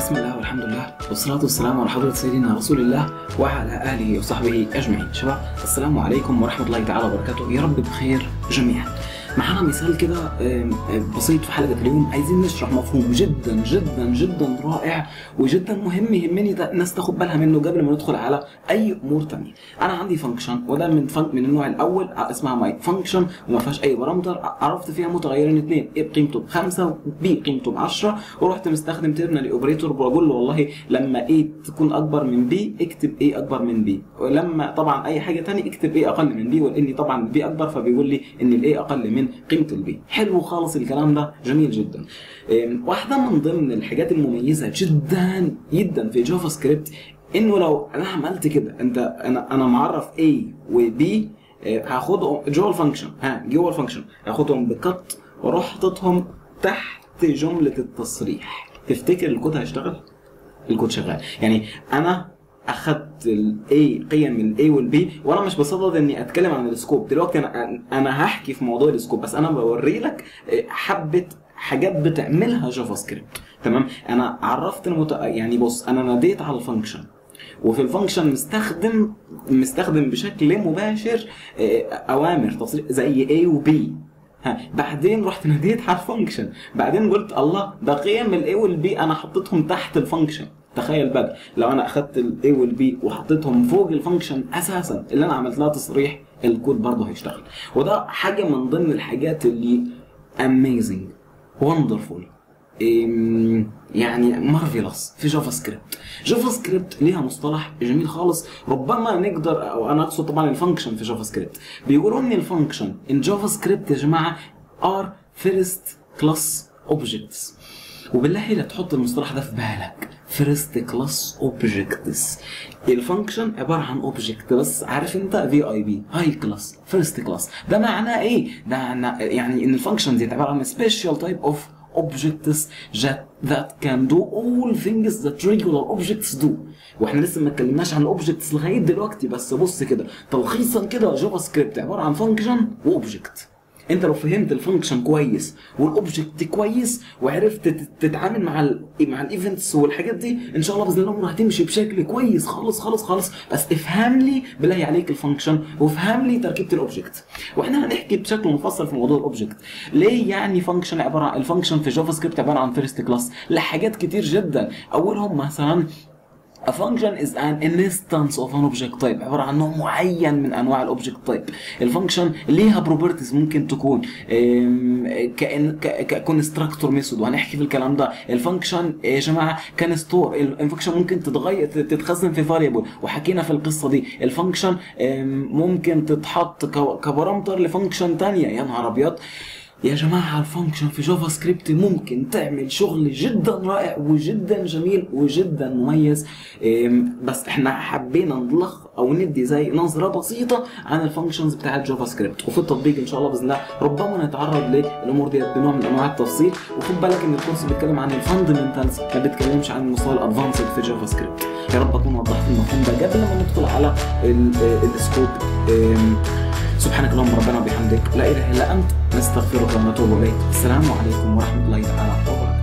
بسم الله والحمد لله والصلاة والسلام على حضرة سيدنا رسول الله وعلى آله وصحبه أجمعين شباب السلام عليكم ورحمة الله تعالى وبركاته يا رب بخير جميعا معانا مثال كده آم، آم، بسيط في حلقة اليوم عايزين نشرح مفهوم جدا جدا جدا رائع وجدا مهم يهمني ده الناس تاخد بالها منه قبل ما ندخل على أي أمور تانية أنا عندي فانكشن وده من فن من النوع الأول اسمها ماي فانكشن وما فيهاش أي بارامتر عرفت فيها متغيرين اثنين A بقيمته بخمسة وB قيمته ب 10 ورحت مستخدم تيرنري اوبريتور بقول له والله لما A تكون أكبر من B اكتب A أكبر من B ولما طبعا أي حاجة تانية اكتب A أقل من B ولأني طبعا B أكبر فبيقول لي إن ال A أقل من قيمة ال B حلو خالص الكلام ده جميل جدا أم، واحدة من ضمن الحاجات المميزة جدا جدا في جافا سكريبت انه لو انا عملت كده انت انا انا معرف A و B آه، هاخدهم جوه الفانكشن ها جوه الفانكشن هاخدهم بكت واروح حاططهم تحت جمله التصريح تفتكر الكود هيشتغل؟ الكود شغال يعني انا اخدت الاي قيم من الاي والبي وانا مش بصدد اني اتكلم عن السكوب دلوقتي انا انا هحكي في موضوع السكوب بس انا بوري لك آه، حبه حاجات بتعملها جافا سكريبت تمام انا عرفت المت... يعني بص انا ناديت على الفانكشن وفي الفانكشن مستخدم مستخدم بشكل مباشر آه، اوامر تصريح زي A و B ها بعدين رحت ناديت على الفانكشن بعدين قلت الله ده قيم الاي والبي انا حطيتهم تحت الفانكشن تخيل بقى لو انا اخدت الاي والبي وحطيتهم فوق الفانكشن اساسا اللي انا عملت لها تصريح الكود برضه هيشتغل وده حاجه من ضمن الحاجات اللي اميزنج وندرفول يعني مارفيلوس في جافا سكريبت جافا سكريبت ليها مصطلح جميل خالص ربما نقدر او انا اقصد طبعا الفانكشن في جافا سكريبت بيقولوا ان الفانكشن ان جافا سكريبت يا جماعه ار فيرست كلاس اوبجكتس وبالله لا تحط المصطلح ده في بالك فيرست كلاس اوبجكتس الفانكشن عباره عن اوبجكت بس عارف انت في اي بي هاي كلاس فيرست كلاس ده معناه ايه ده معناه يعني ان الفانكشن دي عباره عن سبيشال تايب اوف objects that, that can do all things that regular objects do واحنا لسه ما اتكلمناش عن الاوبجكتس لغايه دلوقتي بس بص كده تلخيصا كده جافا سكريبت عباره عن فانكشن واوبجكت انت لو فهمت الفانكشن كويس والاوبجكت كويس وعرفت تت- تتعامل مع ال مع الايفنتس والحاجات دي ان شاء الله باذن الله الامور هتمشي بشكل كويس خالص خالص خالص بس افهم لي بالله عليك الفانكشن وافهم لي تركيبه الاوبجكت واحنا هنحكي بشكل مفصل في موضوع الاوبجكت ليه يعني فانكشن عباره عن الفانكشن في جافا سكريبت عباره عن فيرست كلاس لحاجات كتير جدا اولهم مثلا A function is an instance of an object type عبارة عن نوع معين من أنواع الأوبجكت تايب الفانكشن ليها بروبرتيز ممكن تكون أم، كأن ككونستراكتور ميثود وهنحكي في الكلام ده الفانكشن يا جماعة كان ستور الفانكشن ممكن تتغير تتخزن في فاريبل وحكينا في القصة دي الفانكشن أم، ممكن تتحط ك- كبارامتر لفانكشن تانية يا نهار أبيض يا جماعة الفانكشن في جافا سكريبت ممكن تعمل شغل جدا رائع وجدا جميل وجدا مميز إم، بس احنا حبينا نلخ او ندي زي نظرة بسيطة عن الفانكشنز بتاعت جافا سكريبت وفي التطبيق ان شاء الله باذن الله ربما نتعرض للامور ديت بنوع من انواع التفصيل وخد بالك ان الكورس بيتكلم عن الفاندمنتالز ما بيتكلمش عن المستوى الادفانسد في جافا سكريبت يا رب اكون وضحت المفهوم ده قبل ما ندخل على ال- ال- السكوب إم، سبحانك اللهم ربنا وبحمدك لا اله الا انت نستغفرك ونتوب اليك السلام عليكم ورحمه الله تعالى وبركاته